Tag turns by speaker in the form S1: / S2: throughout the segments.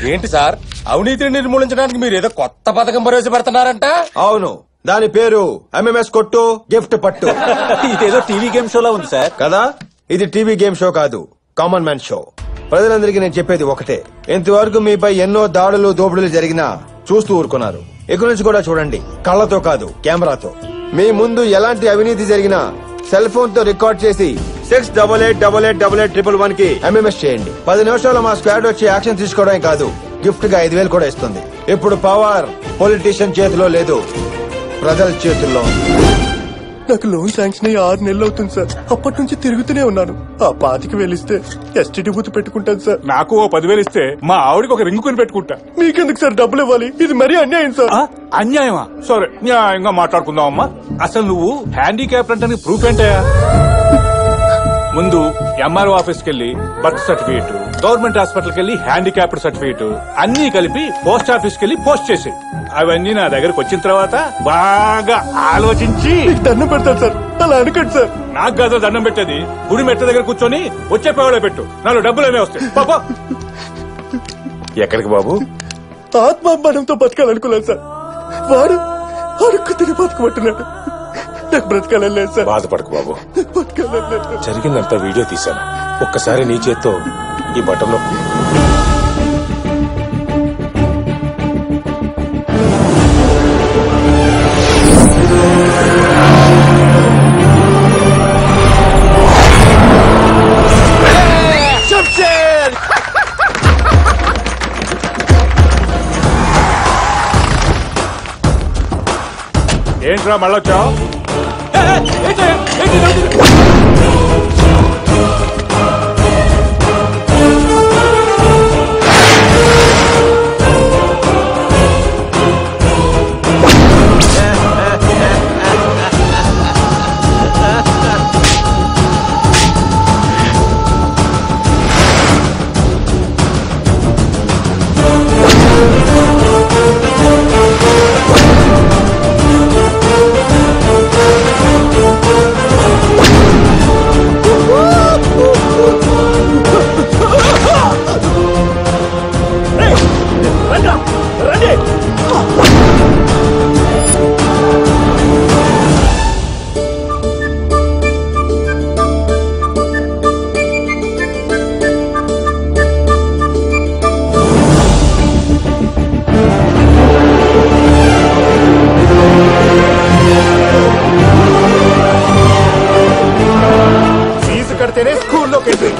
S1: ఏంటి సార్ అవినీతిని నిర్మూలించడానికి మీరు ఏదో కొత్త పథకం ప్రవేశపెడుతున్నారంట
S2: అవును దాని పేరు ఎంఎంఎస్ కొట్టు గిఫ్ట్ పట్టు
S3: ఇదేదో టీవీ గేమ్ షోలా ఉంది సార్
S2: కదా ఇది టీవీ గేమ్ షో కాదు కామన్ మ్యాన్ షో ప్రజలందరికీ నేను చెప్పేది ఒకటే ఇంతవరకు మీపై ఎన్నో దాడులు దోపిడీలు జరిగినా చూస్తూ ఊరుకున్నారు ఇక నుంచి కూడా చూడండి కళ్ళతో కాదు కెమెరాతో మీ ముందు ఎలాంటి అవినీతి జరిగినా సెల్ ఫోన్ తో రికార్డ్ చేసి six double eight double eight double eight triple one కి ఎంఎంఎస్ చేయండి పది నిమిషాల్లో మా స్క్వాడ్ వచ్చి యాక్షన్ తీసుకోవడమే కాదు గిఫ్ట్ గా ఐదు వేలు కూడా ఇస్తుంది ఇప్పుడు పవర్ పొలిటీషియన్ చేతిలో లేదు ప్రజల చేతుల్లో ఉంది.
S4: నాకు లోన్ శాంక్షన్ అయ్యి ఆరు నెలలు అవుతుంది సార్ అప్పటి నుంచి తిరుగుతూనే ఉన్నాను ఆ పాతికి వెళ్ళిస్తే ఎస్టీడీ బూత్ పెట్టుకుంటాను సార్
S5: నాకు ఓ పదివేలు ఇస్తే మా ఆవిడకి ఒక రింగు కొని పెట్టుకుంటా
S4: మీకెందుకు సార్ డబ్బులు ఇవ్వాలి ఇది మరీ అన్యాయం సార్
S5: ఆ? అన్యాయమా సరే న్యాయంగా మాట్లాడుకుందాం అమ్మా అసలు నువ్వు హ్యాండిక్యాప్ అంటే ప్రూఫ్ ఏంటయ్యా ముందు ఎంఆర్ఓ ఆఫీస్కి వెళ్ళి బర్త్ సర్టిఫికేట్ గవర్నమెంట్ హాస్పిటల్కి వెళ్ళి హ్యాండిక్యాప్డ్ సర్టిఫికేట్ అన్ని కలిపి పోస్ట్ ఆఫీస్కి వెళ్ళి పోస్ట్ చేసి అవన్నీ నా దగ్గరకు వచ్చిన తర్వాత బాగా ఆలోచించి
S4: మీకు దండం పెడతాను సార్ అలా అనకండి సార్
S5: నాకు కాదు దండం పెట్టేది గుడి మెట్ట దగ్గర కూర్చొని వచ్చే పేవడే పెట్టు నాలుగు డబ్బులు ఏమే వస్తాయి పాపా ఎక్కడికి బాబు
S4: ఆత్మాభిమానంతో బతకాలనుకున్నాను సార్ వాడు అడుక్కు తిని బతకమంటున్నాడు నాకు బ్రతకాలని లేదు సార్
S6: బాధపడకు బాబు
S4: బతకాలని లేదు
S6: జరిగిందంతా వీడియో తీశాను ఒక్కసారి నీ చేత్తో ఈ బటన్ నొక్కు
S5: ఏంట్రా మళ్ళొచ్చావు
S4: ఫీజు కడితేనే స్కూల్లోకి ఎంట్రీ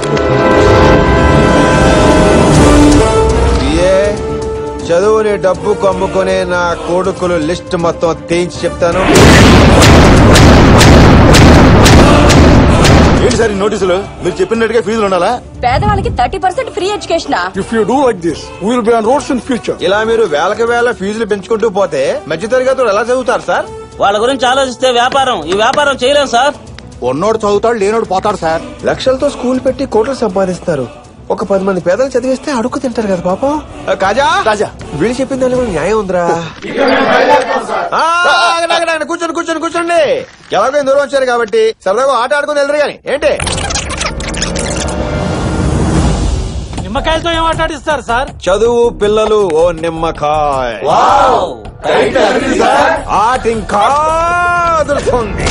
S2: ఏ చదువుని డబ్బు కమ్ముకునే నా కొడుకులు లిస్ట్ మొత్తం తేల్చి చెప్తాను
S7: ఏంటి సార్ ఈ నోటీసులు మీరు చెప్పినట్టుగా ఫీజులు ఉండాలా
S8: పేదవాళ్ళకి thirty percent free education
S5: if you do like this will be on roads in future
S2: ఇలా మీరు వేలకు వేల ఫీజులు పెంచుకుంటూ పోతే మధ్యతరగతులు ఎలా చదువుతారు సార్
S9: వాళ్ళ గురించి ఆలోచిస్తే వ్యాపారం ఈ వ్యాపారం చేయలేం సార్
S7: ఉన్నోడు చదువుతాడు లేనోడు పోతాడు సార్
S2: లక్షలతో స్కూల్ పెట్టి కోట్లు సంపాదిస్తారు ఒక పది మంది పేదలు చదివిస్తే అడుగు తింటారు కదా పాపం ఆ, కాజా కాజా వీళ్ళు చెప్పిన దాని కూడా న్యాయం ఉందిరా ఆ, ఆగండి, ఆగండి, ఆగండి. కూర్చోండి కూర్చోండి కూర్చోండి ఎలాగో ఇంత దూరం వచ్చారు కాబట్టి సరదాగా ఆట ఆడుకుని వెళ్ళరు కానీ ఏంటి
S9: నిమ్మకాయలతో ఏం ఆటాడిస్తారు సార్
S2: చదువు పిల్లలు ఓ నిమ్మకాయ ఆట ఇంకా అదురుతుంది.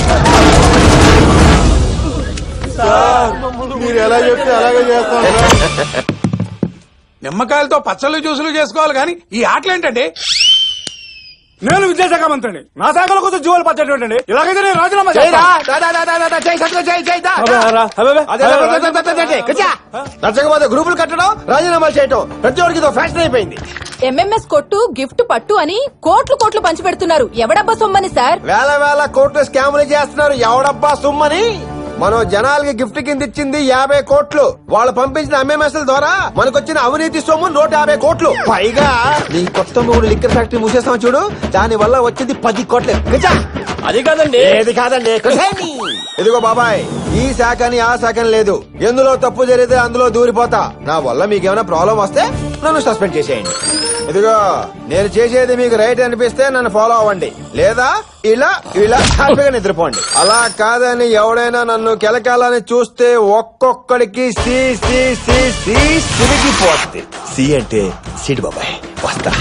S7: మీరు ఎలా చెప్తే అలాగే చేస్తాం
S5: నిమ్మకాయలతో పచ్చళ్ళు జ్యూసులు చేసుకోవాలి కానీ ఈ ఆటలు ఏంటండి నేను విద్యాశాఖ మంత్రిని నా శాఖలో కొంచెం జీవాలు పచ్చటండి ఇలాగైతే నేను రాజీనామా
S2: చేయరా?
S5: చేస్తాను.
S2: దా, దా, దా, దా, దా, దా, చేయి, సత్తుగా చేయి, చేయి, దా.
S5: అబ్బే, రా, అబ్బే, అబ్బే.
S2: అదే, అదే, అదే, అదే, అదే, అదే, కూర్చో. నచ్చకపోతే గ్రూపులు కట్టడం రాజీనామాలు చేయటం ప్రతి ఒక్కరికి ఇదో ఫ్యాషన్ అయిపోయింది
S8: ఎంఎంఎస్ కొట్టు గిఫ్ట్ పట్టు అని కోట్లు కోట్లు పంచి పెడుతున్నారు ఎవడబ్బా సొమ్మని సార్
S2: వేల వేల కోట్లు స్కాములు చేస్తున్నారు ఎవడబ్బా సుమ్మని మనం జనాలకి గిఫ్ట్ కింద ఇచ్చింది యాభై కోట్లు వాళ్ళు పంపించిన ఎంఎంఎస్ ద్వారా మనకొచ్చిన అవినీతి సొమ్ము నూట యాభై కోట్లు పైగా నీ కొత్త మూడు లిక్కర్ ఫ్యాక్టరీ మూసేస్తాం చూడు దాని వల్ల వచ్చింది పది కోట్లు కూర్చో.
S9: అది కాదండి
S2: ఏది కాదండి కూర్చోండి. ఇదిగో బాబాయ్ ఈ శాఖని ఆ శాఖని లేదు ఎందులో తప్పు జరిగితే అందులో దూరిపోతా నా వల్ల మీకేమైనా ప్రాబ్లం వస్తే నన్ను సస్పెండ్ చేసేయండి ఇదిగో నేను చేసేది మీకు రైట్ అనిపిస్తే నన్ను ఫాలో అవ్వండి లేదా ఇలా ఇలా హ్యాపీగా నిద్రపోండి అలా కాదని ఎవడైనా నన్ను కెలకాలని చూస్తే ఒక్కొక్కడికి సి సి సి సి సిరిగిపోద్ది సి అంటే సీటు బాబాయ్ వస్తా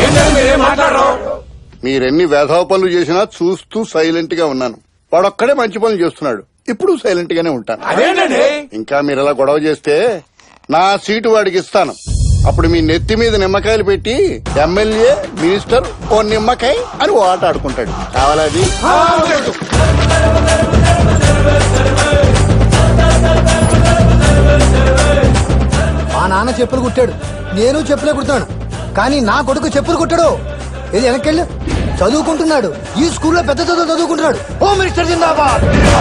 S7: మీరెన్ని వేధవ పనులు చేసినా చూస్తూ సైలెంట్ గా ఉన్నాను వాడొక్కడే మంచి పనులు చేస్తున్నాడు ఇప్పుడు సైలెంట్ గానే ఉంటాను ఇంకా మీరు ఇలా గొడవ చేస్తే నా సీటు వాడికి ఇస్తాను అప్పుడు మీ నెత్తి మీద నిమ్మకాయలు పెట్టి ఎమ్మెల్యే మినిస్టర్ ఓ నిమ్మకాయ అని ఓ ఆట ఆడుకుంటాడు కావాలది
S10: మా నాన్న చెప్పులు కుట్టాడు నేను చెప్పులే కుడతాను కానీ నా కొడుకు చెప్పులు కుట్టాడు ఇది వెనకెళ్ళు చదువుకుంటున్నాడు ఈ స్కూల్లో పెద్ద చదువు చదువుకుంటున్నాడు హోమ్ మినిస్టర్ జిందాబాద్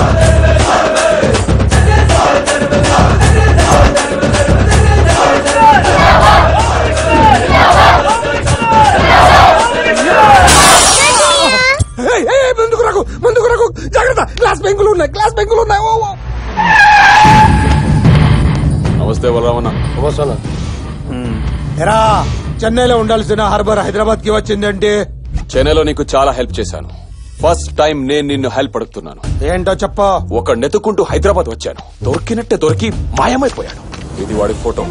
S1: ముందుకు రాకు ముందుకు రాకు జాగ్రత్త క్లాస్ బెంకులు ఉన్నాయి క్లాస్ బెంకులు ఉన్నాయి ఓ, ఓ.
S6: నమస్తే బలరామన్న
S1: ఎరా చెన్నైలో ఉండాల్సిన హార్బర్ హైదరాబాద్ కి వచ్చిందంటే
S6: చెన్నైలో నీకు చాలా హెల్ప్ చేశాను ఫస్ట్ టైం నేను నిన్ను హెల్ప్ అడుగుతున్నాను
S1: ఏంటో చెప్ప
S6: ఒక నెతుకుంటూ హైదరాబాద్ వచ్చాను దొరికినట్టే దొరికి మాయమైపోయాడు ఇది వాడి ఫోటో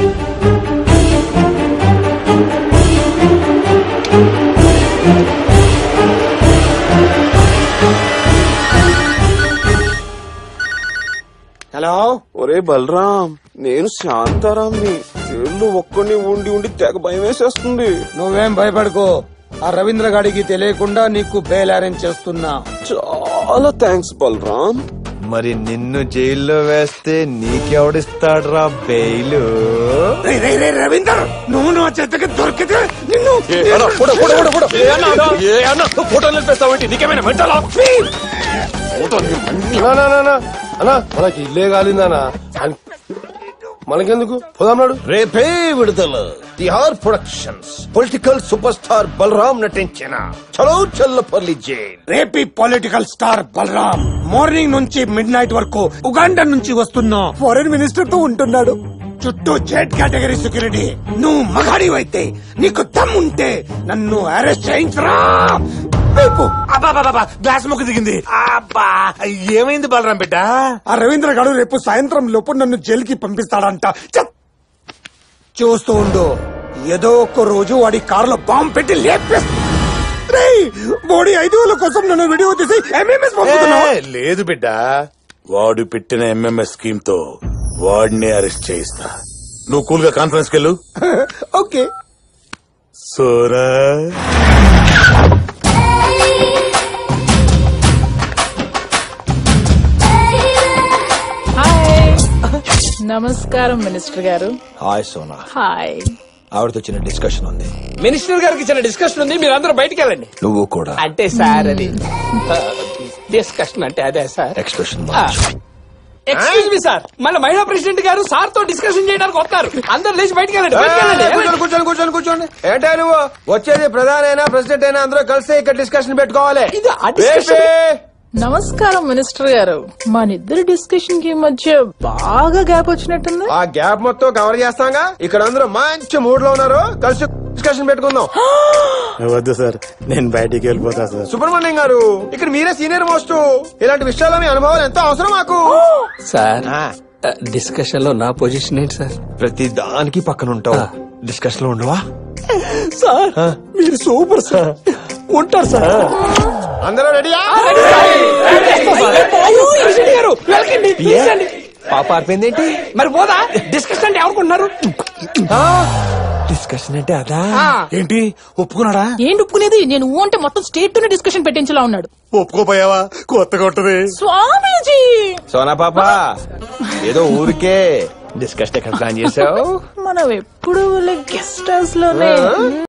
S1: హలో
S6: ఒరే బలరాం నేను శాంతారాంని జైల్లో ఒక్కడిని ఉండి ఉండి తెగ భయం వేసేస్తుంది
S1: నువ్వేం భయపడుకో ఆ రవీంద్ర గాడికి తెలియకుండా నీకు బెయిల్ అరేంజ్ చేస్తున్నా
S6: చాలా థ్యాంక్స్ బలరాం
S2: మరి నిన్ను జైల్లో వేస్తే నీకెవడిస్తాడ్రా బెయిలు
S1: రవీందర్ నువ్వు నువ్వు చేతకి దొరికితే నిన్ను
S6: ఫోటో నిలిపేస్తావేంటి నీకేమైనా మెంటలా
S7: అన్నా మనకి ఇల్లే కాలిందనా మనకెందుకు పోదాం
S2: రేపే విడుదల Tihar productions political super star Balaram నటించిన చలో చల్లపల్లి జైల్
S1: రేపీ పొలిటికల్ స్టార్ బలరాం మార్నింగ్ నుంచి మిడ్ నైట్ వరకు ఉగాండా నుంచి వస్తున్నా ఫారెన్ మినిస్టర్ తో ఉంటున్నాడు చుట్టూ జెడ్ కేటగిరీ సెక్యూరిటీ నువ్వు మగాడి అయితే నీకు దమ్ ఉంటే నన్ను అరెస్ట్ చేయించరా రేపు గ్లాస్ ముక్కు దిగింది అబ్బా ఏమైంది బలరాం బిడ్డ ఆ రవీంద్ర గారు రేపు సాయంత్రం లోపు నన్ను జైలుకి పంపిస్తాడంట చెప్. చూస్తూ ఉండు ఏదో ఒక్క రోజు వాడి కారులో బాంబు పెట్టి లేపేస్తా రేయ్, బోడీ ఐదు వేల కోసం నన్ను వీడియో తీసి ఎంఎంఎస్ పంపుతున్నావు
S7: లేదు బిడ్డ వాడు పెట్టిన ఎంఎంఎస్ స్కీమ్ తో వాడిని అరెస్ట్ చేయిస్తా నువ్వు కూల్ గా కాన్ఫరెన్స్ కెళ్ళు
S1: ఓకే
S7: సోరా
S8: నమస్కారం మినిస్టర్ గారు
S2: హాయ్ సోనా
S8: హాయ్
S2: ఆవిడతో చిన్న డిస్కషన్ ఉంది
S9: మినిస్టర్ గారికి ఇచ్చిన డిస్కషన్ ఉంది మీరు అందరూ బయటికి వెళ్ళండి
S2: నువ్వు కూడా
S9: అంటే సార్ అది డిస్కషన్ అంటే అదే sir
S2: expression
S9: excuse me sir మన మహిళా ప్రెసిడెంట్ గారు సార్ తో డిస్కషన్ చేయడానికి వస్తారు అందరు లేచి బయటికి వెళ్ళండి బయటికి వెళ్ళండి వెళ్ళండి.
S2: కూర్చొని కూర్చొని కూర్చోండి ఏంటా నువ్వు వచ్చేది ప్రధాని అయినా ప్రెసిడెంట్ అయినా అందరూ కలిసి ఇక్కడ డిస్కషన్ పెట్టుకోవాలి
S9: ఇది ఆ discussion-
S2: బేబీ!
S8: నమస్కారం మినిస్టర్ గారు మన ఇద్దరి డిస్కషన్ కి మధ్య బాగా గ్యాప్ వచ్చినట్టుంది
S2: ఆ గ్యాప్ మొత్తం కవర్ చేస్తాంగా ఇక్కడ అందరూ మంచి మూడ్ లో ఉన్నారు కలిసి డిస్కషన్ పెట్టుకుందాం
S7: వద్దు సార్ నేను బయటికి వెళ్ళిపోతా సార్
S2: సుబ్రహ్మణ్యం గారు ఇక్కడ మీరే సీనియర్ మోస్ట్ ఇలాంటి విషయాల్లో మీ అనుభవాలు ఎంతో అవసరం మాకు
S9: సార్
S2: ఆ,
S9: డిస్కషన్ లో నా పొజిషన్ ఏంటి సార్
S2: ప్రతి దానికి పక్కన ఉంటావు డిస్కషన్ లో ఉండవా
S9: సార్ మీరు సూపర్ సార్ ఉంటారు సార్
S2: అందరూ రెడీయా
S9: గారు వెళ్ళకండి తీసండి.
S2: పాప ఆర్పింది ఏంటి
S9: మరి పోదా డిస్కషన్ అంటే ఎవరుకుంటున్నారు
S2: డిస్కషన్ అంటే అదా
S7: ఏంటి ఒప్పుకున్నాడా
S8: ఏంటి ఒప్పుకునేది నేను ఊ అంటే మొత్తం స్టేట్ తోనే డిస్కషన్ పెట్టించేలా ఉన్నాడు
S7: ఒప్పుకోపోయావా కొత్తగా ఉంటది
S8: స్వామీజీ
S2: సోనా పాప ఏదో ఊరికే డిస్కషన్ ఎక్కడ ప్లాన్ చేసావు
S8: మనం ఎప్పుడు గెస్ట్ హౌస్ లోనే